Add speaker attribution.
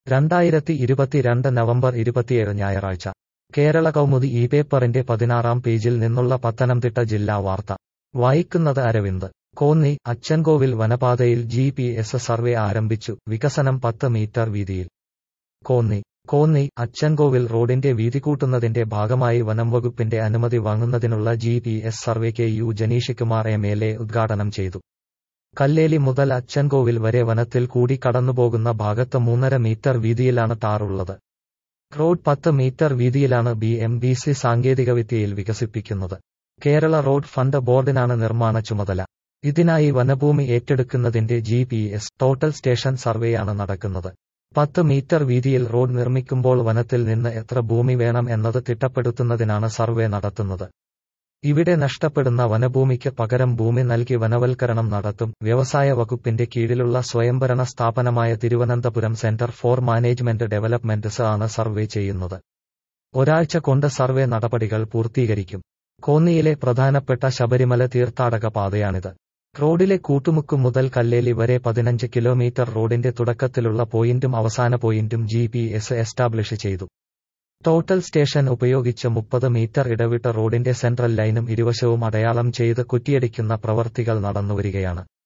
Speaker 1: രണ്ടായിരത്തി ഇരുപത്തിരണ്ട് നവംബർ ഇരുപത്തിയേഴ് ഞായറാഴ്ച കേരള കൗമുദി ഈ പേപ്പറിന്റെ പതിനാറാം പേജിൽ നിന്നുള്ള പത്തനംതിട്ട ജില്ലാ വാർത്ത വായിക്കുന്നത് അരവിന്ദ് കോന്നി അച്ചൻകോവിൽ വനപാതയിൽ ജി പി എസ് സർവേ ആരംഭിച്ചു വികസനം പത്ത് മീറ്റർ വീതിയിൽ കോന്നി കോന്നി അച്ചൻകോവിൽ റോഡിന്റെ വീതി കൂട്ടുന്നതിന്റെ ഭാഗമായി വനം വകുപ്പിന്റെ അനുമതി വാങ്ങുന്നതിനുള്ള G P S survey K U Janeesh Kumar M L A ഉദ്ഘാടനം ചെയ്തു കല്ലേലി മുതൽ അച്ചൻകോവിൽ വരെ വനത്തിൽ കൂടി കടന്നുപോകുന്ന ഭാഗത്ത് മൂന്നര മീറ്റർ വീതിയിലാണ് ടാറുള്ളത് റോഡ് പത്ത് മീറ്റർ വീതിയിലാണ് ബി എം ബി സി സാങ്കേതികവിദ്യയിൽ വികസിപ്പിക്കുന്നത് കേരള റോഡ് ഫണ്ട് ബോർഡിനാണ് നിർമ്മാണ ചുമതല ഇതിനായി വനഭൂമി ഏറ്റെടുക്കുന്നതിന്റെ G P S total station സർവേയാണ് നടക്കുന്നത് പത്ത് മീറ്റർ വീതിയിൽ റോഡ് നിർമ്മിക്കുമ്പോൾ വനത്തിൽ നിന്ന് എത്ര ഭൂമി വേണം എന്നത് തിട്ടപ്പെടുത്തുന്നതിനാണ് സർവേ നടത്തുന്നത് ഇവിടെ നഷ്ടപ്പെടുന്ന വനഭൂമിക്ക് പകരം ഭൂമി നൽകി വനവൽക്കരണം നടത്തും വ്യവസായ വകുപ്പിന്റെ കീഴിലുള്ള സ്വയംഭരണ സ്ഥാപനമായ Thiruvananthapuram centre for management developments ആണ് സർവേ ചെയ്യുന്നത് ഒരാഴ്ച കൊണ്ട് സർവേ നടപടികൾ പൂർത്തീകരിക്കും കോന്നിയിലെ പ്രധാനപ്പെട്ട ശബരിമല തീർത്ഥാടക പാതയാണിത് റോഡിലെ കൂട്ടുമുക്ക് മുതൽ കല്ലേലി വരെ പതിനഞ്ച് കിലോമീറ്റർ റോഡിന്റെ തുടക്കത്തിലുള്ള പോയിന്റും അവസാന പോയിന്റും ജി പി എസ് എസ്റ്റാബ്ലിഷ് ചെയ്തു ടോട്ടൽ സ്റ്റേഷൻ ഉപയോഗിച്ച് മുപ്പത് മീറ്റർ ഇടവിട്ട റോഡിന്റെ സെൻട്രൽ ലൈനും ഇരുവശവും അടയാളം ചെയ്ത് കുറ്റിയടിക്കുന്ന പ്രവർത്തികൾ നടന്നുവരികയാണ്